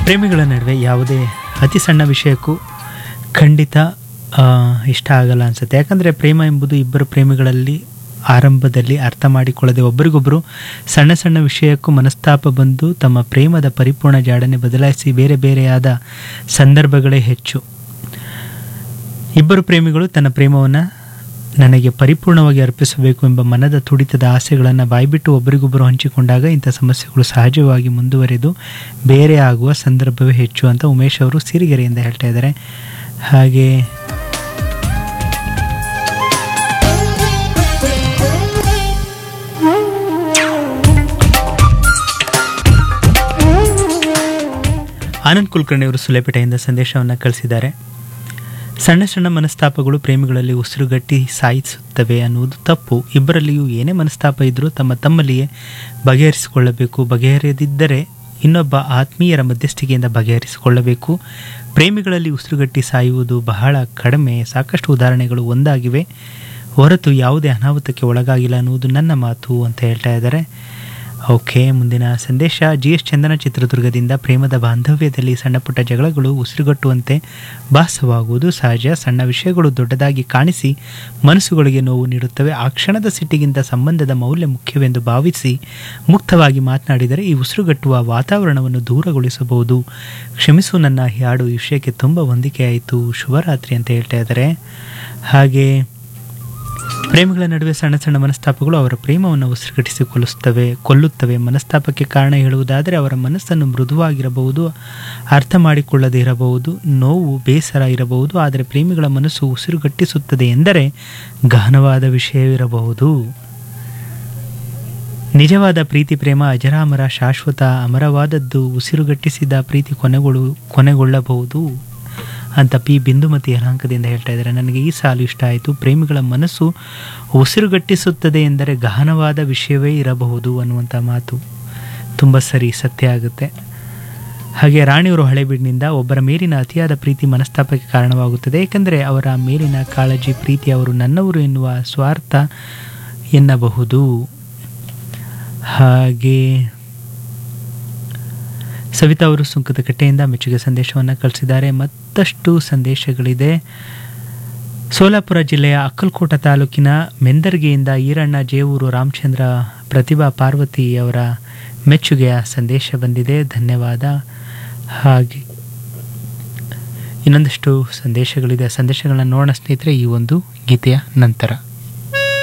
ಪ್ರೇಮಿಗಳ ನಡುವೆ ಯಾವುದೇ ಅತಿ ಸಣ್ಣ ವಿಷಯಕ್ಕೂ ಖಂಡಿತ ಆ, ಇಷ್ಟ ಆಗಲ್ಲ ಅನಿಸುತ್ತೆ ಯಾಕಂದರೆ ಪ್ರೇಮ ಎಂಬುದು ಇಬ್ಬರು ಪ್ರೇಮಿಗಳಲ್ಲಿ ಆರಂಭದಲ್ಲಿ ಅರ್ಥ ಮಾಡಿಕೊಳ್ಳದೆ ಒಬ್ಬರಿಗೊಬ್ಬರು ಸಣ್ಣ ಸಣ್ಣ ವಿಷಯಕ್ಕೂ ಮನಸ್ತಾಪ ಬಂದು ತಮ್ಮ ಪ್ರೇಮದ ಪರಿಪೂರ್ಣ ಜಾಡನೆ ಬದಲಾಯಿಸಿ ಬೇರೆ ಬೇರೆಯಾದ ಸಂದರ್ಭಗಳೇ ಹೆಚ್ಚು ಇಬ್ಬರು ಪ್ರೇಮಿಗಳು ತನ್ನ ಪ್ರೇಮವನ್ನು ನನಗೆ ಪರಿಪೂರ್ಣವಾಗಿ ಅರ್ಪಿಸಬೇಕು ಎಂಬ ಮನದ ತುಡಿತದ ಆಸೆಗಳನ್ನು ಬಾಯ್ಬಿಟ್ಟು ಒಬ್ಬರಿಗೊಬ್ಬರು ಹಂಚಿಕೊಂಡಾಗ ಇಂಥ ಸಮಸ್ಯೆಗಳು ಸಹಜವಾಗಿ ಮುಂದುವರೆದು ಬೇರೆ ಆಗುವ ಸಂದರ್ಭವೇ ಹೆಚ್ಚು ಅಂತ ಉಮೇಶ್ ಅವರು ಸಿರಿಗೆರೆಯಿಂದ ಹೇಳ್ತಾ ಇದ್ದಾರೆ ಹಾಗೆ ಆನಂದ್ ಕುಲಕರ್ಣಿ ಅವರು ಸುಲೆಪೇಟೆಯಿಂದ ಸಂದೇಶವನ್ನು ಕಳಿಸಿದ್ದಾರೆ ಸಣ್ಣ ಸಣ್ಣ ಮನಸ್ತಾಪಗಳು ಪ್ರೇಮಿಗಳಲ್ಲಿ ಉಸಿರುಗಟ್ಟಿ ಸಾಯಿಸುತ್ತವೆ ಅನ್ನುವುದು ತಪ್ಪು ಇಬ್ಬರಲ್ಲಿಯೂ ಏನೇ ಮನಸ್ತಾಪ ಇದ್ದರೂ ತಮ್ಮ ತಮ್ಮಲ್ಲಿಯೇ ಬಗೆಹರಿಸಿಕೊಳ್ಳಬೇಕು ಬಗೆಹರಿಯದಿದ್ದರೆ ಇನ್ನೊಬ್ಬ ಆತ್ಮೀಯರ ಮಧ್ಯಸ್ಥಿಕೆಯಿಂದ ಬಗೆಹರಿಸಿಕೊಳ್ಳಬೇಕು ಪ್ರೇಮಿಗಳಲ್ಲಿ ಉಸಿರುಗಟ್ಟಿ ಸಾಯುವುದು ಬಹಳ ಕಡಿಮೆ ಸಾಕಷ್ಟು ಉದಾಹರಣೆಗಳು ಒಂದಾಗಿವೆ ಹೊರತು ಯಾವುದೇ ಅನಾಹುತಕ್ಕೆ ಒಳಗಾಗಿಲ್ಲ ಅನ್ನುವುದು ನನ್ನ ಮಾತು ಅಂತ ಹೇಳ್ತಾ ಇದ್ದಾರೆ ಓಕೆ ಮುಂದಿನ ಸಂದೇಶ ಜಿ ಎಸ್ ಚಂದನ ಚಿತ್ರದುರ್ಗದಿಂದ ಪ್ರೇಮದ ಬಾಂಧವ್ಯದಲ್ಲಿ ಸಣ್ಣ ಪುಟ್ಟ ಜಗಳಗಳು ಉಸಿರುಗಟ್ಟುವಂತೆ ಭಾಸವಾಗುವುದು ಸಹಜ ಸಣ್ಣ ವಿಷಯಗಳು ದೊಡ್ಡದಾಗಿ ಕಾಣಿಸಿ ಮನಸ್ಸುಗಳಿಗೆ ನೋವು ನೀಡುತ್ತವೆ ಆ ಕ್ಷಣದ ಸಿಟ್ಟಿಗಿಂತ ಸಂಬಂಧದ ಮೌಲ್ಯ ಮುಖ್ಯವೆಂದು ಭಾವಿಸಿ ಮುಕ್ತವಾಗಿ ಮಾತನಾಡಿದರೆ ಈ ಉಸಿರುಗಟ್ಟುವ ವಾತಾವರಣವನ್ನು ದೂರಗೊಳಿಸಬಹುದು ಕ್ಷಮಿಸು ನನ್ನ ಈ ಹಾಡು ಈ ವಿಷಯಕ್ಕೆ ತುಂಬ ಹೊಂದಿಕೆಯಾಯಿತು ಶುಭರಾತ್ರಿ ಅಂತ ಹೇಳ್ತಾ ಇದ್ದಾರೆ ಹಾಗೆ ಪ್ರೇಮಿಗಳ ನಡುವೆ ಸಣ್ಣ ಸಣ್ಣ ಮನಸ್ತಾಪಗಳು ಅವರ ಪ್ರೇಮವನ್ನು ಉಸಿರುಗಟ್ಟಿಸಿಕೊಳ್ಳುತ್ತವೆ ಕೊಲ್ಲುತ್ತವೆ ಮನಸ್ತಾಪಕ್ಕೆ ಕಾರಣ ಹೇಳುವುದಾದರೆ ಅವರ ಮನಸ್ಸನ್ನು ಮೃದುವಾಗಿರಬಹುದು ಅರ್ಥ ಮಾಡಿಕೊಳ್ಳದೇ ಇರಬಹುದು ನೋವು ಬೇಸರ ಇರಬಹುದು ಆದರೆ ಪ್ರೇಮಿಗಳ ಮನಸ್ಸು ಉಸಿರುಗಟ್ಟಿಸುತ್ತದೆ ಎಂದರೆ ಗಹನವಾದ ವಿಷಯವಿರಬಹುದು ನಿಜವಾದ ಪ್ರೀತಿ ಪ್ರೇಮ ಅಜರಾಮರ ಶಾಶ್ವತ ಅಮರವಾದದ್ದು ಉಸಿರುಗಟ್ಟಿಸಿದ ಪ್ರೀತಿ ಕೊನೆಗೊಳ್ಳು ಕೊನೆಗೊಳ್ಳಬಹುದು ಅಂತ ಪಿ ಬಿಂದುಮತಿ ಯಲಾಂಕದಿಂದ ಹೇಳ್ತಾ ಇದ್ದಾರೆ ನನಗೆ ಈ ಸಾಲು ಇಷ್ಟ ಆಯಿತು ಪ್ರೇಮಿಗಳ ಮನಸ್ಸು ಉಸಿರುಗಟ್ಟಿಸುತ್ತದೆ ಎಂದರೆ ಗಹನವಾದ ವಿಷಯವೇ ಇರಬಹುದು ಅನ್ನುವಂಥ ಮಾತು ತುಂಬ ಸರಿ ಸತ್ಯ ಆಗುತ್ತೆ ಹಾಗೆ ರಾಣಿಯವರು ಹಳೆಬೀಡಿನಿಂದ ಒಬ್ಬರ ಮೇಲಿನ ಅತಿಯಾದ ಪ್ರೀತಿ ಮನಸ್ತಾಪಕ್ಕೆ ಕಾರಣವಾಗುತ್ತದೆ ಏಕೆಂದರೆ ಅವರ ಮೇಲಿನ ಕಾಳಜಿ ಪ್ರೀತಿ ಅವರು ನನ್ನವರು ಎನ್ನುವ ಸ್ವಾರ್ಥ ಎನ್ನಬಹುದು ಹಾಗೆ ಸವಿತಾ ಅವರು ಸುಂಕದಕಟ್ಟೆಯಿಂದ ಮೆಚ್ಚುಗೆ ಸಂದೇಶವನ್ನು ಕಳಿಸಿದ್ದಾರೆ ಮತ್ತಷ್ಟು ಸಂದೇಶಗಳಿದೆ ಸೋಲಾಪುರ ಜಿಲ್ಲೆಯ ಅಕ್ಕಲಕೋಟ ತಾಲೂಕಿನ ಮೆಂದರ್ಗೆಯಿಂದ ಈರಣ್ಣ ಜೇವೂರು ರಾಮಚಂದ್ರ ಪ್ರತಿಭಾ ಪಾರ್ವತಿ ಅವರ ಮೆಚ್ಚುಗೆಯ ಸಂದೇಶ ಬಂದಿದೆ ಧನ್ಯವಾದ ಹಾಗೆ ಇನ್ನೊಂದಷ್ಟು ಸಂದೇಶಗಳಿದೆ ಸಂದೇಶಗಳನ್ನ ನೋಡೋಣ ಸ್ನೇಹಿತರೆ ಈ ಒಂದು ಗೀತೆಯ ನಂತರ